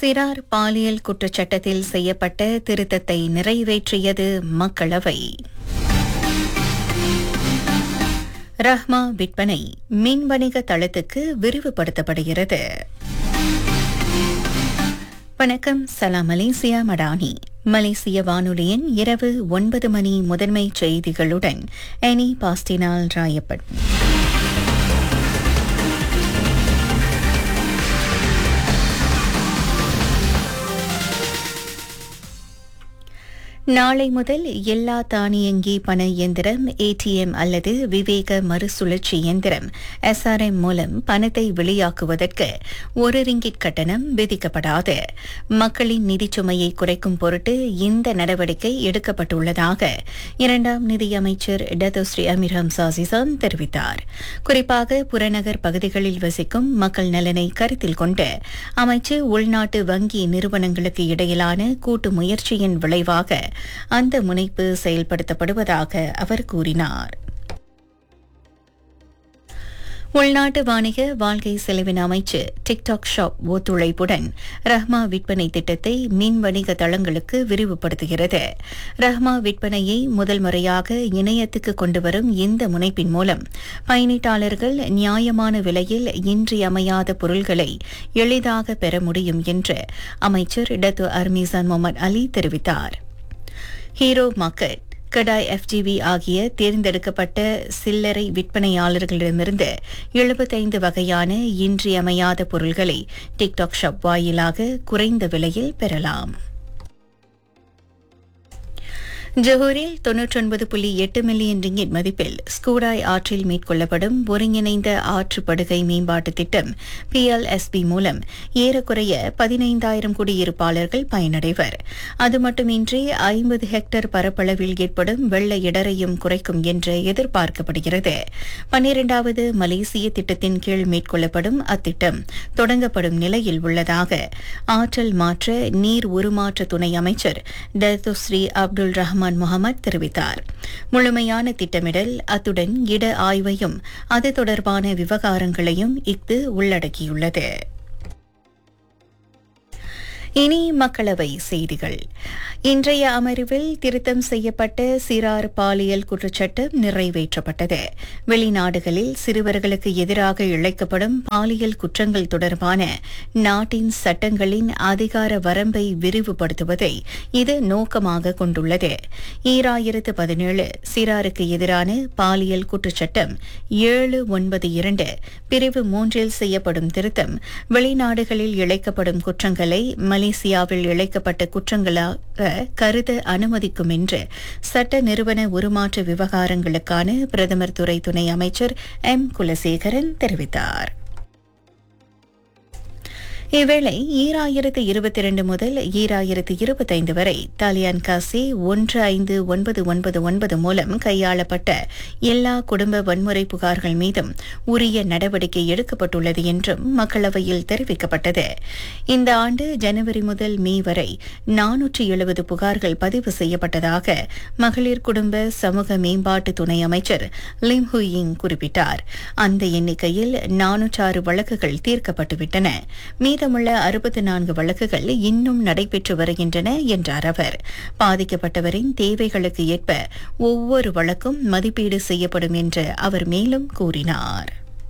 சிறார் பாலியல் குற்றச்சட்டத்தில் செய்யப்பட்ட திருத்தத்தை நிறைவேற்றியது மக்களவை ரஹ்மா விற்பனை மின் வணிக தளத்துக்கு விரிவுபடுத்தப்படுகிறது வணக்கம் சலாம் மலேசியா மடானி மலேசிய வானொலியின் இரவு ஒன்பது மணி முதன்மை செய்திகளுடன் எனி பாஸ்டினால் ராயப்பட் நாளை முதல் எல்லா தானியங்கி பண இயந்திரம் ஏடிஎம் அல்லது விவேக மறுசுழற்சி இயந்திரம் எஸ்ஆர்எம் மூலம் பணத்தை வெளியாக்குவதற்கு ஒரு ரிங்கிட் கட்டணம் விதிக்கப்படாது மக்களின் நிதிச் சுமையை குறைக்கும் பொருட்டு இந்த நடவடிக்கை எடுக்கப்பட்டுள்ளதாக இரண்டாம் நிதியமைச்சர் டத்தோஸ்ரீ அமீர் ஹம்சா சிசான் தெரிவித்தார் குறிப்பாக புறநகர் பகுதிகளில் வசிக்கும் மக்கள் நலனை கருத்தில் கொண்டு அமைச்சு உள்நாட்டு வங்கி நிறுவனங்களுக்கு இடையிலான கூட்டு முயற்சியின் விளைவாக அந்த முனைப்பு செயல்படுத்தப்படுவதாக அவர் கூறினார் உள்நாட்டு வாணிக வாழ்க்கை செலவின அமைச்சு டிக்டாக் ஷாப் ஒத்துழைப்புடன் ரஹ்மா விற்பனை திட்டத்தை மின் வணிக தளங்களுக்கு விரிவுபடுத்துகிறது ரஹ்மா விற்பனையை முதல் முறையாக இணையத்துக்கு கொண்டுவரும் இந்த முனைப்பின் மூலம் பயணீட்டாளர்கள் நியாயமான விலையில் இன்றியமையாத பொருள்களை எளிதாக பெற முடியும் என்று அமைச்சர் டத்து அர்மீசான் முகமது அலி தெரிவித்தார் ஹீரோ மார்க்கெட் கடாய் எஃப்ஜிவி ஆகிய தேர்ந்தெடுக்கப்பட்ட சில்லறை விற்பனையாளர்களிடமிருந்து எழுபத்தைந்து வகையான இன்றியமையாத பொருள்களை டிக்டாக் ஷாப் வாயிலாக குறைந்த விலையில் பெறலாம் ஜொஹூரில் தொன்னூற்றொன்பது புள்ளி எட்டு மில்லியன் ரிங்கிட் மதிப்பில் ஸ்கூடாய் ஆற்றில் மேற்கொள்ளப்படும் ஒருங்கிணைந்த ஆற்று படுகை மேம்பாட்டு திட்டம் பிஎல்எஸ்பி மூலம் ஏறக்குறைய பதினைந்தாயிரம் குடியிருப்பாளர்கள் பயனடைவர் அது மட்டுமின்றி ஐம்பது ஹெக்டேர் பரப்பளவில் ஏற்படும் வெள்ள இடரையும் குறைக்கும் என்று எதிர்பார்க்கப்படுகிறது பன்னிரண்டாவது மலேசிய திட்டத்தின் கீழ் மேற்கொள்ளப்படும் அத்திட்டம் தொடங்கப்படும் நிலையில் உள்ளதாக ஆற்றல் மாற்ற நீர் உருமாற்ற துணை அமைச்சர் Datuk Seri Abdul Rahman Rahman Mohamed தெரிவித்தார் முழுமையான திட்டமிடல் அத்துடன் இட ஆய்வையும் அது தொடர்பான விவகாரங்களையும் இஃது உள்ளடக்கியுள்ளது இனி மக்களவை செய்திகள் இன்றைய அமர்வில் திருத்தம் செய்யப்பட்ட சிறார் பாலியல் குற்றச்சட்டம் நிறைவேற்றப்பட்டது வெளிநாடுகளில் சிறுவர்களுக்கு எதிராக இழைக்கப்படும் பாலியல் குற்றங்கள் தொடர்பான நாட்டின் சட்டங்களின் அதிகார வரம்பை விரிவுபடுத்துவதை இது நோக்கமாக கொண்டுள்ளது ஈராயிரத்து பதினேழு சிறாருக்கு எதிரான பாலியல் குற்றச்சட்டம் ஏழு ஒன்பது இரண்டு பிரிவு மூன்றில் செய்யப்படும் திருத்தம் வெளிநாடுகளில் இழைக்கப்படும் குற்றங்களை மலேசியாவில் இழைக்கப்பட்ட குற்றங்களாக கருத அனுமதிக்கும் என்று சட்ட நிறுவன உருமாற்ற விவகாரங்களுக்கான பிரதமர் துறை துணை அமைச்சர் எம் குலசேகரன் தெரிவித்தார் இவ்வேளை ஈராயிரத்து இருபத்தி இரண்டு முதல் ஈராயிரத்து இருபத்தைந்து வரை தாலியான் காசி ஒன்று ஐந்து ஒன்பது ஒன்பது ஒன்பது மூலம் கையாளப்பட்ட எல்லா குடும்ப வன்முறை புகார்கள் மீதும் உரிய நடவடிக்கை எடுக்கப்பட்டுள்ளது என்றும் மக்களவையில் தெரிவிக்கப்பட்டது இந்த ஆண்டு ஜனவரி முதல் மே வரை நானூற்றி எழுபது புகார்கள் பதிவு செய்யப்பட்டதாக மகளிர் குடும்ப சமூக மேம்பாட்டு துணை அமைச்சர் லிம் ஹுயிங் குறிப்பிட்டார் அந்த எண்ணிக்கையில் நானூற்றாறு வழக்குகள் தீர்க்கப்பட்டுவிட்டன மீதமுள்ள அறுபத்தி நான்கு வழக்குகள் இன்னும் நடைபெற்று வருகின்றன என்றார் அவர் பாதிக்கப்பட்டவரின் தேவைகளுக்கு ஏற்ப ஒவ்வொரு வழக்கும் மதிப்பீடு செய்யப்படும் என்று அவர் மேலும் கூறினார்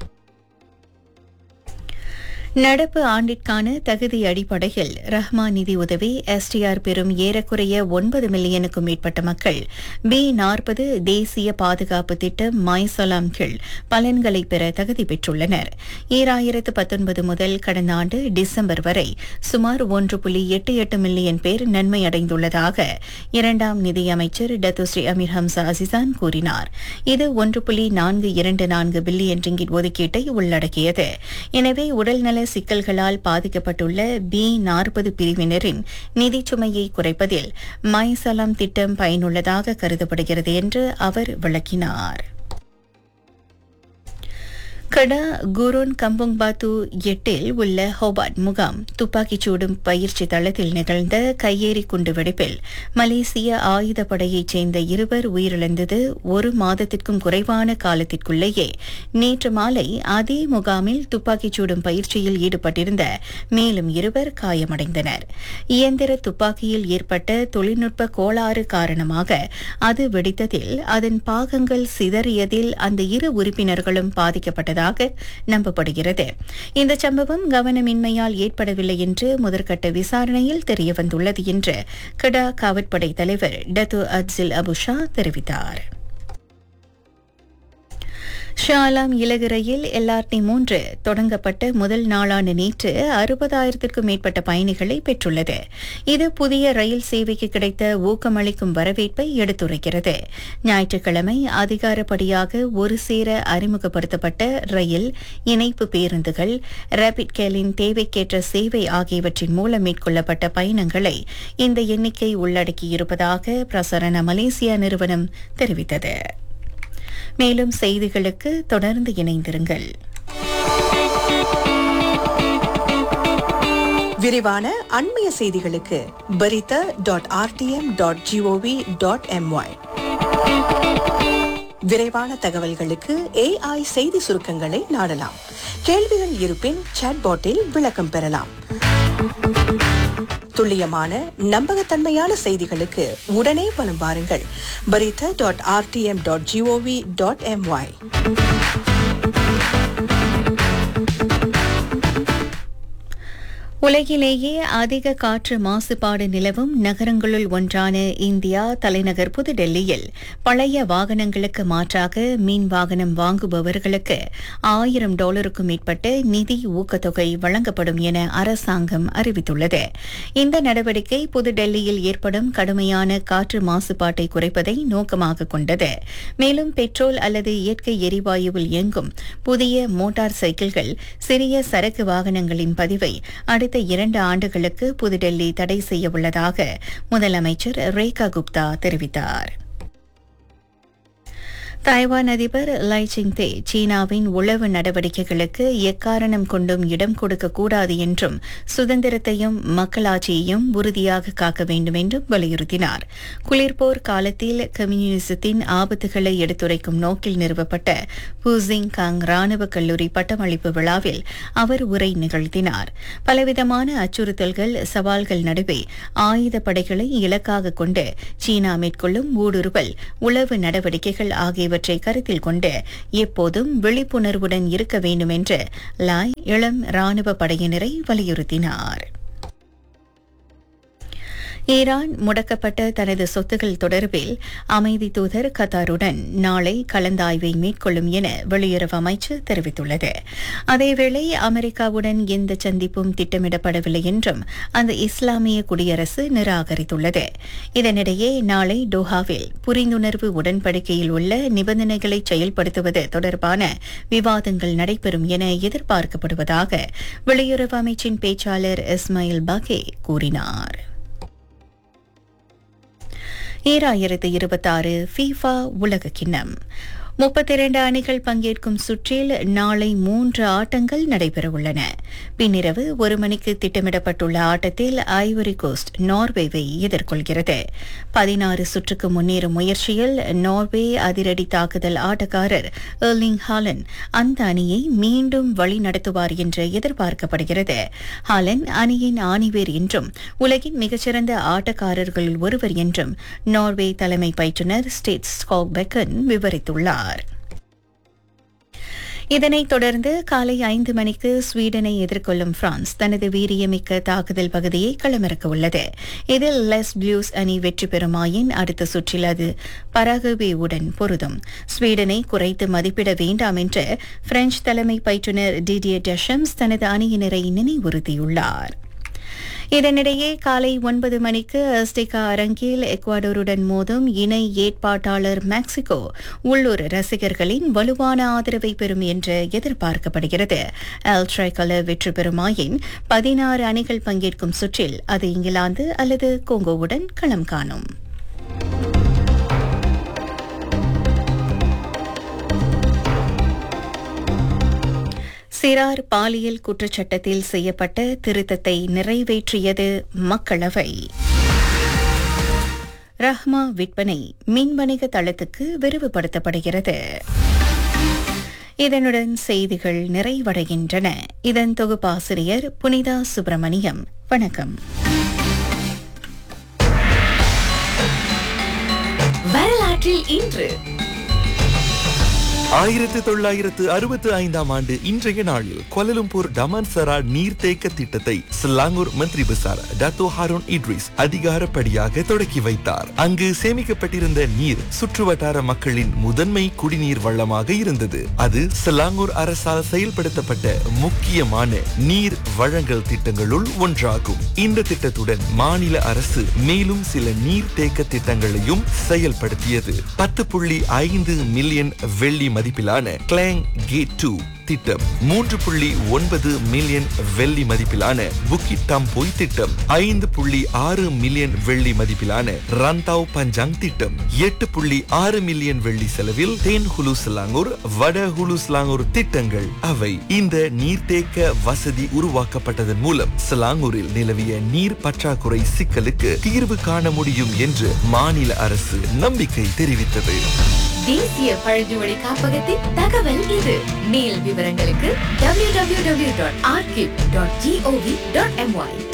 நடப்பு ஆண்டிற்கான தகுதி அடிப்படையில் ரஹ்மா நிதி உதவி எஸ்டிஆர் பெறும் ஏறக்குறைய ஒன்பது மில்லியனுக்கும் மேற்பட்ட மக்கள் பி நாற்பது தேசிய பாதுகாப்பு திட்டம் மைசலாம் கீழ் பலன்களை பெற தகுதி பெற்றுள்ளனர் ஈராயிரத்து பத்தொன்பது முதல் கடந்த ஆண்டு டிசம்பர் வரை சுமார் ஒன்று புள்ளி எட்டு எட்டு மில்லியன் பேர் நன்மை அடைந்துள்ளதாக இரண்டாம் நிதியமைச்சர் டத்துஸ்ரீ அமீர் ஹம்சா அசிசான் கூறினார் இது ஒன்று புள்ளி நான்கு இரண்டு நான்கு பில்லியன் ரிங்கிட் ஒதுக்கீட்டை உள்ளடக்கியது எனவே உடல்நல சிக்கல்களால் பாதிக்கப்பட்டுள்ள பி நாற்பது பிரிவினரின் நிதிச் சுமையை குறைப்பதில் மைசலாம் திட்டம் பயனுள்ளதாக கருதப்படுகிறது என்று அவர் விளக்கினார் கடா குரோன் கம்புங் பாத்து எட்டில் உள்ள ஹோபார்ட் முகாம் துப்பாக்கிச் சூடும் பயிற்சி தளத்தில் நிகழ்ந்த கையேறி குண்டு வெடிப்பில் மலேசிய ஆயுதப்படையைச் சேர்ந்த இருவர் உயிரிழந்தது ஒரு மாதத்திற்கும் குறைவான காலத்திற்குள்ளேயே நேற்று மாலை அதே முகாமில் துப்பாக்கிச் சூடும் பயிற்சியில் ஈடுபட்டிருந்த மேலும் இருவர் காயமடைந்தனர் இயந்திர துப்பாக்கியில் ஏற்பட்ட தொழில்நுட்ப கோளாறு காரணமாக அது வெடித்ததில் அதன் பாகங்கள் சிதறியதில் அந்த இரு உறுப்பினர்களும் பாதிக்கப்பட்டதாக நம்பப்படுகிறது இந்த சம்பவம் கவனமின்மையால் ஏற்படவில்லை என்று முதற்கட்ட விசாரணையில் தெரியவந்துள்ளது என்று கடா காவற்படை தலைவர் டத்து அட்சில் அபுஷா தெரிவித்தார் ஷாலாம் இலகு ரயில் எல்ஆர்டி மூன்று தொடங்கப்பட்ட முதல் நாளான நேற்று அறுபதாயிரத்திற்கும் மேற்பட்ட பயணிகளை பெற்றுள்ளது இது புதிய ரயில் சேவைக்கு கிடைத்த ஊக்கமளிக்கும் வரவேற்பை எடுத்துரைக்கிறது ஞாயிற்றுக்கிழமை அதிகாரப்படியாக ஒரு சேர அறிமுகப்படுத்தப்பட்ட ரயில் இணைப்பு பேருந்துகள் ரேபிட் கேலின் தேவைக்கேற்ற சேவை ஆகியவற்றின் மூலம் மேற்கொள்ளப்பட்ட பயணங்களை இந்த எண்ணிக்கை உள்ளடக்கியிருப்பதாக பிரசரண மலேசியா நிறுவனம் தெரிவித்தது மேலும் செய்திகளுக்கு தொடர்ந்து இணைந்திருங்கள் விரிவான அண்மைய செய்திகளுக்கு Berita dot RTM dot GOV dot MY விரைவான தகவல்களுக்கு ஏஐ செய்தி சுருக்கங்களை நாடலாம் கேள்விகள் இருப்பின் சாட்பாட்டில் விளக்கம் பெறலாம் துல்லியமான நம்பகத்தன்மையான செய்திகளுக்கு உடனே வலம் வாருங்கள் Berita dot RTM dot GOV dot MY உலகிலேயே அதிக காற்று மாசுபாடு நிலவும் நகரங்களுள் ஒன்றான இந்தியா தலைநகர் புதுடெல்லியில் பழைய வாகனங்களுக்கு மாற்றாக மின் வாகனம் வாங்குபவர்களுக்கு ஆயிரம் டாலருக்கும் மேற்பட்ட நிதி ஊக்கத்தொகை வழங்கப்படும் என அரசாங்கம் அறிவித்துள்ளது இந்த நடவடிக்கை புதுடெல்லியில் ஏற்படும் கடுமையான காற்று மாசுபாட்டை குறைப்பதை நோக்கமாக கொண்டது மேலும் பெட்ரோல் அல்லது இயற்கை எரிவாயுவில் இயங்கும் புதிய மோட்டார் சைக்கிள்கள் சிறிய சரக்கு வாகனங்களின் பதிவை அடுத்த இரண்டு ஆண்டுகளுக்கு புதுடெல்லி தடை செய்ய உள்ளதாக முதலமைச்சர் ரேகா குப்தா தெரிவித்தார் தாய்வான் அதிபர் லை சிங்தே சீனாவின் உளவு நடவடிக்கைகளுக்கு எக்காரணம் கொண்டும் இடம் கொடுக்கக்கூடாது என்றும் சுதந்திரத்தையும் மக்களாட்சியையும் உறுதியாக காக்க வேண்டும் என்றும் வலியுறுத்தினார் குளிர்போர் காலத்தில் கம்யூனிசத்தின் ஆபத்துகளை எடுத்துரைக்கும் நோக்கில் நிறுவப்பட்ட பூசிங் காங் ராணுவ கல்லூரி பட்டமளிப்பு விழாவில் அவர் உரை நிகழ்த்தினார் பலவிதமான அச்சுறுத்தல்கள் சவால்கள் நடுவே ஆயுத படைகளை இலக்காக கொண்டு சீனா மேற்கொள்ளும் ஊடுருவல் உளவு நடவடிக்கைகள் ஆகிய ஆகியவற்றை கருத்தில் கொண்டு எப்போதும் விழிப்புணர்வுடன் இருக்க வேண்டும் என்று லாய் இளம் ராணுவ படையினரை வலியுறுத்தினார் ஈரான் முடக்கப்பட்ட தனது சொத்துகள் தொடர்பில் அமைதி தூதர் கத்தாருடன் நாளை கலந்தாய்வை மேற்கொள்ளும் என வெளியுறவு அமைச்சு தெரிவித்துள்ளது அதேவேளை அமெரிக்காவுடன் எந்த சந்திப்பும் திட்டமிடப்படவில்லை என்றும் அந்த இஸ்லாமிய குடியரசு நிராகரித்துள்ளது இதனிடையே நாளை டோஹாவில் புரிந்துணர்வு உடன்படிக்கையில் உள்ள நிபந்தனைகளை செயல்படுத்துவது தொடர்பான விவாதங்கள் நடைபெறும் என எதிர்பார்க்கப்படுவதாக வெளியுறவு அமைச்சின் பேச்சாளர் இஸ்மாயில் பாகே கூறினார் ஈராயிரத்து இருபத்தாறு ஃபீஃபா உலக கிண்ணம் முப்பத்தி இரண்டு அணிகள் பங்கேற்கும் சுற்றில் நாளை மூன்று ஆட்டங்கள் நடைபெறவுள்ளன பின்னிரவு ஒரு மணிக்கு திட்டமிடப்பட்டுள்ள ஆட்டத்தில் ஐவரி கோஸ்ட் நார்வேவை எதிர்கொள்கிறது பதினாறு சுற்றுக்கு முன்னேறும் முயற்சியில் நார்வே அதிரடி தாக்குதல் ஆட்டக்காரர் எர்லிங் ஹாலன் அந்த அணியை மீண்டும் வழிநடத்துவார் என்று எதிர்பார்க்கப்படுகிறது ஹாலன் அணியின் ஆணிவேர் என்றும் உலகின் மிகச்சிறந்த ஆட்டக்காரர்களில் ஒருவர் என்றும் நார்வே தலைமை பயிற்றுநர் ஸ்டேட் ஸ்காக் பெக்கன் விவரித்துள்ளார் இதனைத் தொடர்ந்து காலை ஐந்து மணிக்கு ஸ்வீடனை எதிர்கொள்ளும் பிரான்ஸ் தனது வீரியமிக்க தாக்குதல் பகுதியை களமிறக்க உள்ளது இதில் லெஸ் ப்ளூஸ் அணி வெற்றி பெறுமாயின் அடுத்த சுற்றில் அது பராகுவேவுடன் பொருதும் ஸ்வீடனை குறைத்து மதிப்பிட வேண்டாம் என்று பிரெஞ்சு தலைமை பயிற்றுநர் டிடியர் டெஷம்ஸ் தனது அணியினரை நினைவுறுத்தியுள்ளார் இதனிடையே காலை ஒன்பது மணிக்கு அஸ்டிகா அரங்கில் எக்வாடோருடன் மோதும் இணை ஏற்பாட்டாளர் மெக்சிகோ உள்ளூர் ரசிகர்களின் வலுவான ஆதரவை பெறும் என்று எதிர்பார்க்கப்படுகிறது அல்ட்ரைகலர் வெற்றி பெறுமாயின் பதினாறு அணிகள் பங்கேற்கும் சுற்றில் அது இங்கிலாந்து அல்லது கோங்கோவுடன் களம் காணும் சிறார் பாலியல் குற்றச்சட்டத்தில் செய்யப்பட்ட திருத்தத்தை நிறைவேற்றியது மக்களவை ரஹ்மா விற்பனை மின் வணிக தளத்துக்கு விரிவுபடுத்தப்படுகிறது இதனுடன் செய்திகள் நிறைவடைகின்றன இதன் தொகுப்பாசிரியர் புனிதா சுப்பிரமணியம் வணக்கம் வரலாற்றில் இன்று ஆயிரத்து தொள்ளாயிரத்து அறுபத்து ஐந்தாம் ஆண்டு இன்றைய நாளில் கோலலம்பூர் டமான்சரா நீர்த்தேக்க திட்டத்தை Selangor Menteri Besar Dato' Harun Idris அதிகாரப்படியாக தொடக்கி வைத்தார் அங்கு சேமிக்கப்பட்டிருந்த நீர் சுற்றுவட்டார மக்களின் முதன்மை குடிநீர் வளமாக இருந்தது அது சிலாங்கூர் அரசால் செயல்படுத்தப்பட்ட முக்கியமான நீர் வழங்கல் திட்டங்களுள் ஒன்றாகும் இந்த திட்டத்துடன் மாநில அரசு மேலும் சில நீர்த்தேக்க திட்டங்களையும் செயல்படுத்தியது பத்து புள்ளி ஐந்து மில்லியன் வெள்ளி மதிப்பிலான கிளாங் கேட் டூ திட்டம் மூன்று புள்ளி ஒன்பது மில்லியன் வெள்ளி மதிப்பிலான புக்கிட் டாம்போய் திட்டம் ஐந்து புள்ளி ஆறு மில்லியன் வெள்ளி மதிப்பிலான ரந்தாவ் பஞ்சாங் திட்டம் எட்டு புள்ளி ஆறு மில்லியன் வெள்ளி செலவில் தேன் ஹுலு சிலாங்கூர் வட ஹுலு சிலாங்கூர் திட்டங்கள் அவை இந்த நீர்த்தேக்க வசதி உருவாக்கப்பட்டதன் மூலம் சிலாங்கூரில் நிலவிய நீர் பற்றாக்குறை சிக்கலுக்கு தீர்வு காண முடியும் என்று மாநில அரசு நம்பிக்கை தெரிவித்தது தேசிய பழங்குடி காப்பகத்தின் தகவல் இது மேல் விவரங்களுக்கு www.archive.gov.my